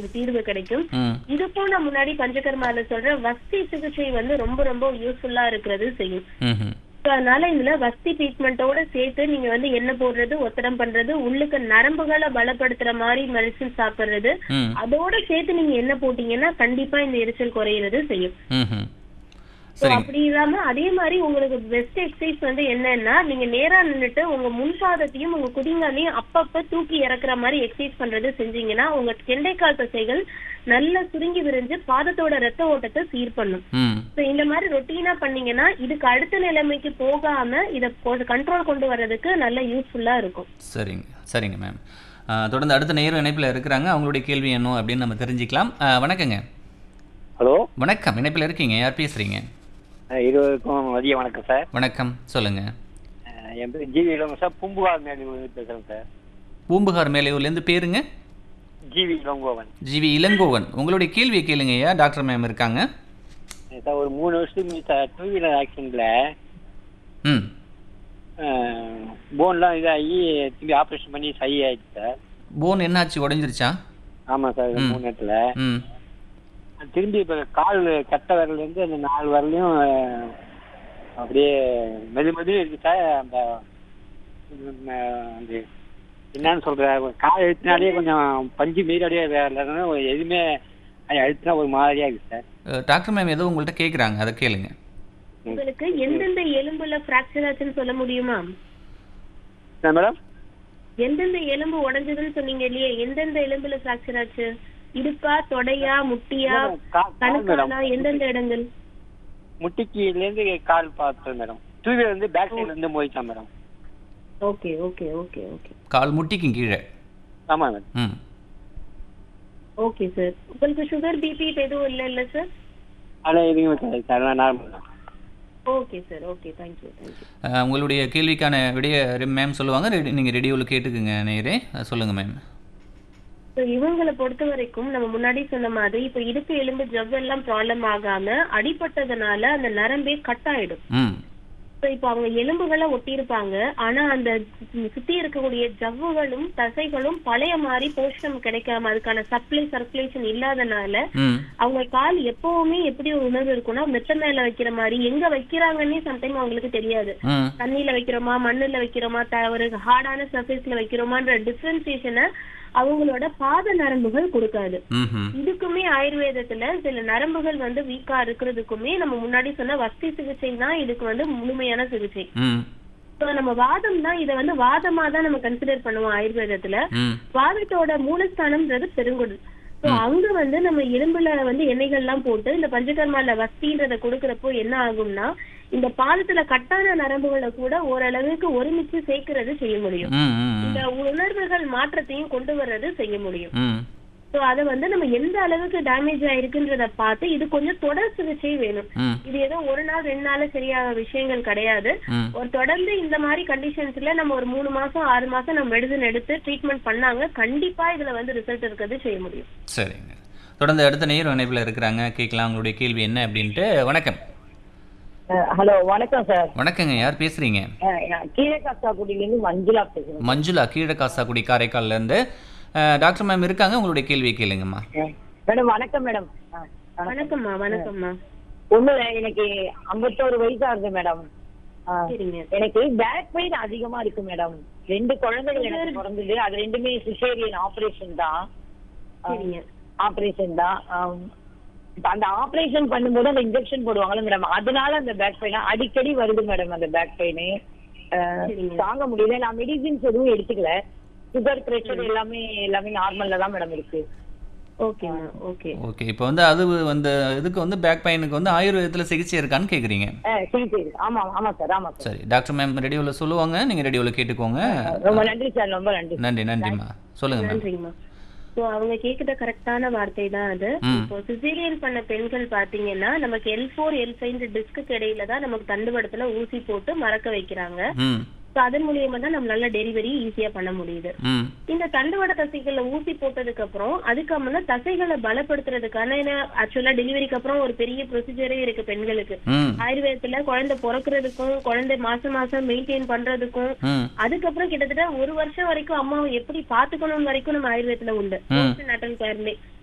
உங்களுக்கு தீர்வு கிடைக்கும் ம் இதுக்கும் நான் முன்னாடி பஞ்சகர்மால சொல்ற வஸ்தி சிகிச்சை வந்து ரொம்ப ரொம்ப யூஸ்ஃபுல்லா இருக்கிறது செய்யும் ம் So, அதனால இதுல வஸ்தி ட்ரீட்மெண்ட்டோட சேர்த்து நீங்க வந்து எண்ணெய் போடுறது ஒத்தடம் பண்றது உள்ளுக்கு நரம்புகளை பலப்படுத்துற மாதிரி மெடிசின் சாப்பிடுறது ம் அதோட சேர்த்து நீங்க என்ன போட்டீங்கன்னா கண்டிப்பா இந்த எரிச்சல் குறையிறது செய்யும் ம் So, சரிங்க அப்படி இல்லாம அதே மாதிரி உங்களுக்கு பெஸ்ட் எக்ஸசைஸ் வந்து என்னன்னா நீங்க நேரா நின்னுட்டு உங்க முன்பாதத்தையும் உங்க குதிங்காலையும் அப்பப்ப தூக்கி இறக்குற மாதிரி எக்ஸசைஸ் பண்றது செஞ்சீங்கன்னா உங்க கெண்டைக்கால் தசைகள் நல்லா சுருங்கி விரிஞ்சு பாதத்தோட ரத்த ஓட்டத்தை சீர் பண்ணும் ம் So, இந்த மாதிரி ரொட்டீனா பண்ணீங்கன்னா இதுக்கு அடுத்த நிலைமைக்கு போகாம இத கண்ட்ரோல் கொண்டு வர்றதுக்கு நல்ல யூஸ்ஃபுல்லா இருக்கும் சரிங்க சரிங்க மேம் தொடர்ந்து அடுத்த நேரம் இணைப்பில் இருக்கிறாங்க அவங்களுடைய கேள்வி என்ன அப்படின்னு நம்ம தெரிஞ்சுக்கலாம் ஆ, வணக்கங்க ஹலோ வணக்கம் இணைப்பில் இருக்கீங்க யார் பேசுறீங்க இருவருக்கும் மதிய வணக்கம் சார் வணக்கம் சொல்லுங்க அஹ் என் பேர் ஜிவி இளவன் சார் பூம்புகார் மேலூர் பேசுகிறேன் சார் பூம்புகார் மேலையூர்லேருந்து பேருங்க ஜிவி இளங்கோவன் ஜிவி இளங்கோவன் உங்களுடைய கேள்வியை கேளுங்கய்யா டாக்டர் மேம் இருக்காங்க அஹ் சார் ஒரு மூணு வருஷத்துக்கு முன்னாடி சார் டூ வீலர் ஆக்சிடென்ட்ல ம் போன்லாம் இதாகி திரும்பி ஆப்ரேஷன் பண்ணி சரி ஆயிடுச்சு சார் போன் என்னாச்சு உடைஞ்சிருச்சா ஆமாம் சார் ம். மூணு இடத்துல ம் திரும்பி இப்போ கால் கட்டை விரல்லேருந்து அந்த நாலு விரலையும் அஹ், அப்படியே மெது மெது இருக்கு சார் அந்த உம், அஹ், அந்த என்னன்னு சொல்ற கால் எழுத்தினாலே கொஞ்சம் பஞ்சு மீறி அப்படியே வேற எதுவுமே அது அழுத்தினா ஒரு மாதிரியா இருக்கு சார் அஹ், டாக்டர் மேம் ஏதோ உங்கள்கிட்ட கேட்குறாங்க அதை கேளுங்க உங்களுக்கு எந்தெந்த எலும்புல பிராக்சர் ஆச்சுன்னு சொல்ல முடியுமா என்ன மேடம் எந்தெந்த எலும்பு உடைஞ்சதுன்னு சொன்னீங்க இல்லையே எந்தெந்த எலும்புல பிராக்சர் ஆச்சு இடுப்பா தொடையா முட்டியா கா- கால் மேடம் கணுக்காலா எந்தெந்த இடங்கள் முட்டிக்கிலேருந்து கால் பார்த்தேன் மேடம் டூ வீலர் வந்து பேக் சைடுல இருந்து போயிட்டான் madam okay okay okay okay கால் முட்டிக்கும் கீழே ஆமாம் மேடம் ம் ஓகே சார் உங்களுக்கு சுகர் பிபி எதுவும் இல்ல இல்ல சார் ஆனால் எதுவுமே கிடையாது சார் நான் நார்மல் தான் okay sir okay thank you thank you அஹ், உங்களுடைய கேள்விக்கான விடைய மேம் சொல்லுவாங்க ரெடி நீங்கள் ரெடியோவில் கேட்டுக்குங்க நேரே அஹ், சொல்லுங்க மேம் ஸோ இவங்களை பொறுத்த வரைக்கும் நம்ம முன்னாடி சொன்ன மாதிரி இப்போ இடுப்பு எலும்பு ஜவ் எல்லாம் ப்ராப்ளம் ஆகாம அடிபட்டதுனால அந்த நரம்பே கட் ஆயிடும் ம் ஸோ இப்போ அவங்க எலும்புகளை ஒட்டியிருப்பாங்க ஆனா அந்த சு- சுத்தி இருக்கக்கூடிய ஜவ்வுகளும் தசைகளும் பழைய மாதிரி போஷணம் கிடைக்காம அதுக்கான சப்ளை சர்க்குலேஷன் இல்லாதனால ம் அவங்க கால் எப்பவுமே எப்படி ஒரு உணர்வு இருக்கும்னா மெத்த மேல வைக்கிற மாதிரி எங்க வைக்கிறாங்கன்னே சம்டைம் அவங்களுக்கு தெரியாது ம் தண்ணியில வைக்கிறோமா மண்ணுல வைக்கிறோமா த- ஒரு ஹார்டான சர்ஃபேஸ்ல வைக்கிறோமான்ற டிஃபரன்சியேஷனை அவங்களோட பாத நரம்புகள் கொடுக்காது ம் இதுக்குமே ஆயுர்வேதத்துல சில நரம்புகள் வந்து வீக்கா இருக்கிறதுக்குமே நம்ம முன்னாடி சொன்ன வஸ்தி சிகிச்சை தான் இதுக்கு வந்து முழுமையான சிகிச்சை ம் So, நம்ம வாதம் தான் இதை வந்து வாதமா தான் நம்ம கன்சிடர் பண்ணுவோம் ஆயுர்வேதத்துல ம் வாதத்தோட மூலஸ்தானம்ன்றது பெருங்குடல் சோ அங்க வந்து நம்ம எலும்புல வந்து எண்ணெய்கள்லாம் போட்டு இந்த பஞ்சகர்மால வஸ்தின்றத கொடுக்கறப்போ என்ன ஆகும்னா இந்த பாதத்துல கட்டான நரம்புகளை கூட ஓரளவுக்கு ஒருமிச்சு சேர்க்கறது செய்ய முடியும் ம் ம் இந்த உணர்வுகள் மாற்றத்தையும் கொண்டு வர்றது செய்ய முடியும் ம் சோ அத வந்து நம்ம எந்த அளவுக்கு டேமேஜ் ஆயிருக்குன்றத பார்த்து இது கொஞ்சம் தொடர் சிகிச்சை வேணும் ம் இது ஏதோ ஒரு நாள் ரெண்டு நாள் சரியாக விஷயங்கள் கிடையாது ம் ஒரு தொடர்ந்து இந்த மாதிரி கண்டிஷன்ஸ்ல நம்ம ஒரு மூணு மாசம் ஆறு மாசம் நம்ம மெடிசன் எடுத்து ட்ரீட்மெண்ட் பண்ணாங்க கண்டிப்பா இதுல வந்து ரிசல்ட் இருக்கிறது செய்ய முடியும் சரிங்க தொடர்ந்து அடுத்த நேரம் இணைப்பில் இருக்கிறாங்க கேட்கலாம் உங்களுடைய கேள்வி என்ன அப்படின்ட்டு வணக்கம் ஹலோ வணக்கம் சார் வணக்கங்க யார் பேசுறீங்க கீழக்காசாக்குடியிலேருந்து மஞ்சுளா பேசுறேன் மஞ்சுளா கீழக்காசாக்குடி காரைக்கால்ல இருந்து அஹ், டாக்டர் மேம் இருக்காங்க உங்களுடைய கேள்வியை கேளுங்கம்மா மேடம் வணக்கம் மேடம் வணக்கம்மா வணக்கம்மா ஒண்ணு எனக்கு ஐம்பத்தோரு வயசு ஆகுது மேடம் ஆ, சரிங்க எனக்கு பேக் பெயின் அதிகமா இருக்கு மேடம் ரெண்டு குழந்தைகள் எனக்கு பிறந்தது அது ரெண்டுமே சிசேரியன் ஆபரேஷன் தான் சரிங்க ஆபரேஷன் தான் ஆம். இப்ப அந்த ஆபரேஷன் பண்ணும்போது அந்த இன்ஜெக்ஷன் போடுவாங்கல்ல மேடம் அதனால அந்த பேக் பெயின் அடிக்கடி வருது மேடம் அந்த பேக் பெயின் சரிங்க. தாங்க முடியல நான் மெடிசின்ஸ் எதுவும் எடுத்துக்கல சுகர் பிரஷர் எல்லாமே எல்லாமே நார்மல்ல தான் மேடம் இருக்கு ஓகேம்மா ஓகே ஓகே இப்போ வந்து அது வந்து இதுக்கு வந்து பேக் பெயினுக்கு வந்து ஆயுர்வேதத்தில் சிகிச்சை இருக்கான்னு கேட்குறீங்க ஆ, சரி சரி ஆமா ஆமா சார் ஆமா சார் சரி டாக்டர் மேம் ரேடியோவில் சொல்லுவாங்க நீங்கள் ரேடியோவில் கேட்டுக்கோங்க ரொம்ப நன்றி சார் ரொம்ப நன்றி நன்றி நன்றிம்மா சொல்லுங்க மேம் நன்றிங்கம்மா சோ அவங்க கேக்குற கரெக்டான வார்த்தை தான் அது ம். இப்போ சிசேரியன் பண்ண பெண்கள் பாத்தீங்கன்னா நமக்கு எல் ஃபோர் எல் ஃபைவ் டிஸ்க்கு இடையில தான் நமக்கு தண்டுவடத்துல ஊசி போட்டு மறக்க வைக்கிறாங்க ம் சோ அதன் மூலியமா தான் நம்மளால டெலிவரி ஈஸியா பண்ண முடியுது ம் இந்த தண்டுவட தசைகள்ல ஊசி போட்டதுக்கு அப்புறம் அதுக்கப்புறம் தசைகளை பலப்படுத்துறதுக்கான ஆக்சுவலா டெலிவரிக்கு அப்புறம் ஒரு பெரிய ப்ரொசீஜரே இருக்கு பெண்களுக்கு ம் ஆயுர்வேதத்துல குழந்தை பிறக்கிறதுக்கும் குழந்தை மாசம் மாசம் மெயின்டைன் பண்றதுக்கும் ம் அதுக்கப்புறம் கிட்டத்தட்ட ஒரு வருஷம் வரைக்கும் அம்மாவை எப்படி பாத்துக்கணும் வரைக்கும் நம்ம ஆயுர்வேதத்துல உண்டு ம். நட்டல் கேர்லே